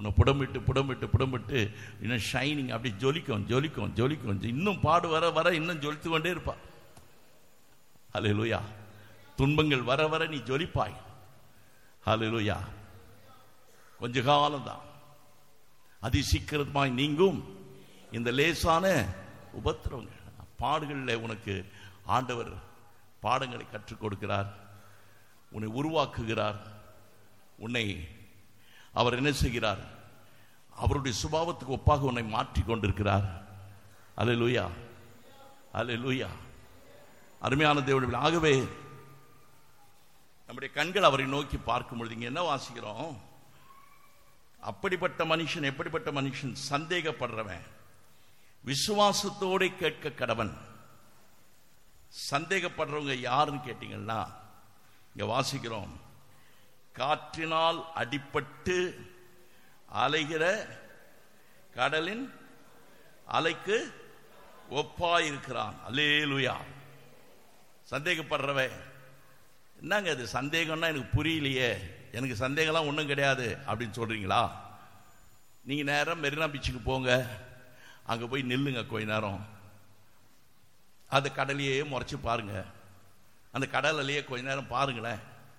உன்னை புடமிட்டு புடமிட்டு புடமிட்டு இன்னும் ஷைனிங் அப்படி ஜொலிக்கும் ஜொலிக்கும் ஜொலிக்கும் இன்னும் பாடு வர வர இன்னும் ஜொலித்து கொண்டே இருப்பா ஹalleluya துன்பங்கள் வர வர நீ ஜொலிப்பாய் ஹalleluya கொஞ்ச காலம்தான் அதி சீக்கிரமாய் நீங்கும் இந்த லேசான உபத்திரவங்கள் பாடுகளில் உனக்கு ஆண்டவர் பாடங்களை கற்றுக் கொடுக்கிறார் உன்னை உருவாக்குகிறார் உன்னை அவர் என்ன செய்கிறார் அவருடைய சுபாவத்துக்கு ஒப்பாக உன்னை மாற்றி கொண்டிருக்கிறார் அலே லூயா அலே லூயா அருமையான தேவனுடைய ஆகவே நம்முடைய கண்கள் அவரை நோக்கி பார்க்கும் பொழுது இங்க என்ன வாசிக்கிறோம் அப்படிப்பட்ட மனுஷன் எப்படிப்பட்ட மனுஷன் சந்தேகப்படுறவன் விசுவாசத்தோட கேட்க கடவன் சந்தேகப்படுறவங்க யாருன்னு கேட்டீங்கன்னா இங்க வாசிக்கிறோம் காற்றினால் அடிபட்டு அலைகிற கடலின் அலைக்கு ஒப்பாயிருக்கிறான் அல்லேலுயா சந்தேகப்படுறவன் என்னங்க இது சந்தேகம்னா எனக்கு புரியலையே எனக்கு சந்தேகம்லாம் ஒன்றும் கிடையாது அப்படின்னு சொல்றீங்களா நீங்க நேரம் மெரினா பீச்சுக்கு போங்க அங்க போய் நில்லுங்க கொஞ்ச நேரம் அந்த கடலையே முறைச்சு பாருங்க அந்த கடலையே கொஞ்ச நேரம் பாருங்களேன்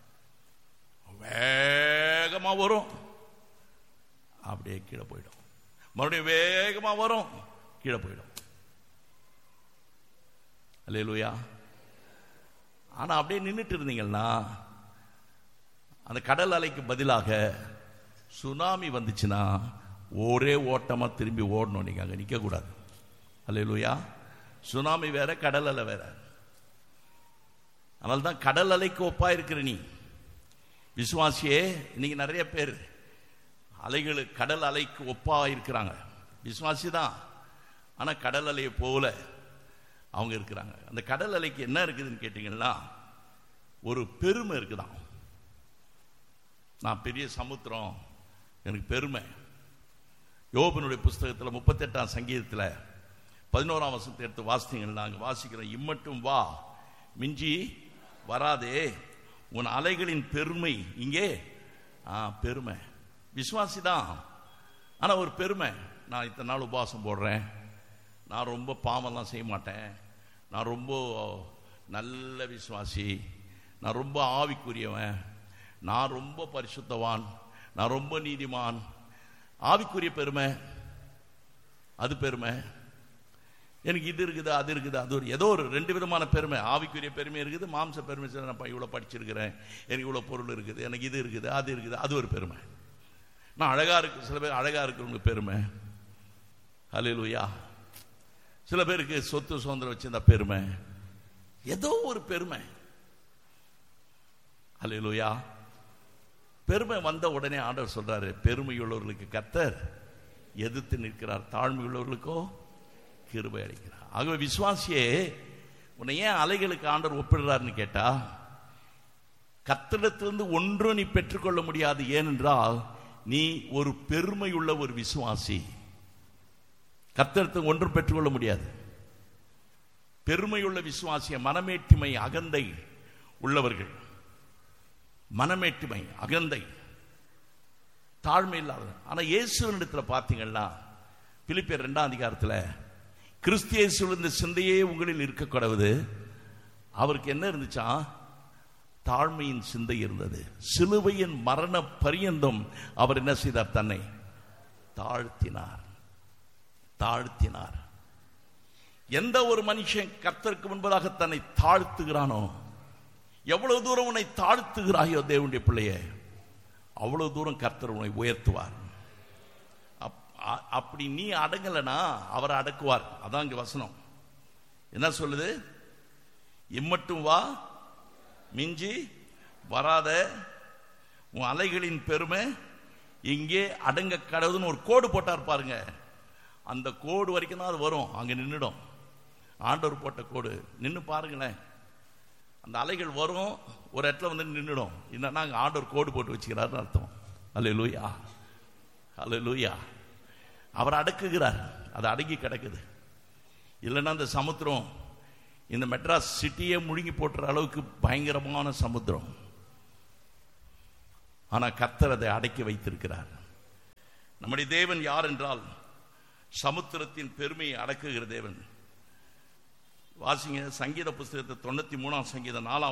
வேகமா வரும் அப்படியே கீழே போயிடும் மறுபடியும் வேகமா வரும் கீழே போயிடும் அல்லேலூயா ஆனா அப்படியே நின்றுட்டு இருந்தீங்கன்னா அந்த கடல் அலைக்கு பதிலாக சுனாமி வந்துச்சுன்னா ஒரே ஓட்டமா திரும்பி ஓடணும் நீங்க அங்க நிக்க கூடாது அல்லேலூயா சுனாமி வேற கடல் அலை வேற அதனால தான் கடல் அலைக்கு ஒப்பா இருக்கிற நீ விசுவாசியே இன்னைக்கு நிறைய பேர் அலைகள் கடல் அலைக்கு ஒப்பா இருக்கிறாங்க விசுவாசி தான் ஆனா கடல் அலையை போல அவங்க இருக்கிறாங்க அந்த கடல் அலைக்கு என்ன இருக்குதுன்னு கேட்டீங்கன்னா ஒரு பெருமை இருக்குதான் நான் பெரிய சமுத்திரம் எனக்கு பெருமை யோபனுடைய புஸ்தகத்தில் முப்பத்தெட்டாம் சங்கீதத்தில் பதினோராம் வசனத்தை எடுத்து வாசித்தீங்கன்னா அங்கே வாசிக்கிறோம் இம்மட்டும் வா மிஞ்சி வராதே உன் அலைகளின் பெருமை இங்கே ஆ பெருமை விசுவாசி தான் ஆனால் ஒரு பெருமை நான் இத்தனை நாள் உபவாசம் போடுறேன் நான் ரொம்ப பாவம்லாம் செய்ய மாட்டேன் நான் ரொம்ப நல்ல விசுவாசி நான் ரொம்ப ஆவிக்குரியவன் நான் ரொம்ப பரிசுத்தவான் நான் ரொம்ப நீதிமான் ஆவிக்குரிய பெருமை அது பெருமை எனக்கு இது இருக்குது அது இருக்குது அது ஒரு ஏதோ ஒரு ரெண்டு விதமான பெருமை ஆவிக்குரிய பெருமை இருக்குது மாம்ச பெருமை சரி, நான் இவ்வளோ படிச்சிருக்கிறேன் எனக்கு இவ்வளோ பொருள் இருக்குது எனக்கு இது இருக்குது அது இருக்குது அது ஒரு பெருமை நான் அழகா இருக்கு சில பேர் அழகா இருக்கிறவங்க பெருமை ஹalleluya சில பேருக்கு சொத்து சுதந்திரம் வச்சிருந்தா பெருமை ஏதோ ஒரு பெருமை ஹalleluya பெருமை வந்த உடனே ஆண்டவர் சொல்றாரு பெருமையுள்ளவர்களுக்கு கத்தர் எதிர்த்து நிற்கிறார் தாழ்மையுள்ளவர்களுக்கோ கிருபை அளிக்கிறார் ஆகவே விசுவாசியே உன்னை ஏன் அலைகளுக்கு ஆண்டவர் ஒப்பிடுறாருன்னு கேட்டா கத்திடத்திலிருந்து ஒன்றும் நீ பெற்றுக்கொள்ள முடியாது ஏனென்றால் நீ ஒரு பெருமையுள்ள ஒரு விசுவாசி கத்திரத்தை ஒன்றும் பெற்றுக்கொள்ள முடியாது பெருமையுள்ள விசுவாசிய மனமேட்டிமை அகந்தை உள்ளவர்கள் மனமேட்டிமை அகந்தை தாழ்மை இல்லாத ஆனா இயேசுவனிடத்துல பார்த்தீங்கன்னா பிலிப்பியர் ரெண்டாம் அதிகாரத்துல கிறிஸ்தியேசு இந்த சிந்தையே உங்களில் இருக்கக்கூடாது அவருக்கு என்ன இருந்துச்சா தாழ்மையின் சிந்தை இருந்தது சிலுவையின் மரண பரியந்தம் அவர் என்ன செய்தார் தன்னை தாழ்த்தினார் தாழ்த்தினார் எந்த ஒரு மனுஷன் கர்த்தருக்கு முன்பதாக தன்னை தாழ்த்துகிறானோ எவ்வளவு தூரம் உன்னை தாழ்த்துகிறாயோ தேவனுடைய பிள்ளையே அவ்வளவு தூரம் கர்த்தர் உன்னை உயர்த்துவார் அப்- அ- அப்படி நீ அடங்கலைனா அவரை அடக்குவார் அதான் இங்க வசனம் என்ன சொல்லுது இம்மட்டும் வா மிஞ்சி வராத உன் அலைகளின் பெருமை இங்கே அடங்க கடவுதுன்னு ஒரு கோடு போட்டார் பாருங்க அந்த கோடு வரைக்கும் தான் அது வரும் அங்க நின்றுடும் ஆண்டவர் போட்ட கோடு நின்று பாருங்களேன் அந்த அலைகள் வரும் ஒரு இடத்துல வந்து நின்றுடும் என்னன்னா அங்க ஆண்டவர் கோடு போட்டு வச்சுக்கிறாருன்னு அர்த்தம் அல்ல லூயா அல்ல லூயா அவர் அடக்குகிறார் அது அடங்கி கிடக்குது இல்லைன்னா அந்த சமுத்திரம் இந்த மெட்ராஸ் சிட்டியே முழுங்கி போட்டுற அளவுக்கு பயங்கரமான சமுத்திரம் ஆனா கர்த்தர் அதை அடக்கி வைத்திருக்கிறார் நம்முடைய தேவன் யார் என்றால் சமுத்திரத்தின் பெருமையை அடக்குகிற தேவன் வாசிங்க சங்கீத புஸ்தகத்தை தொண்ணூத்தி மூணாம் சங்கீதம் நாலாம்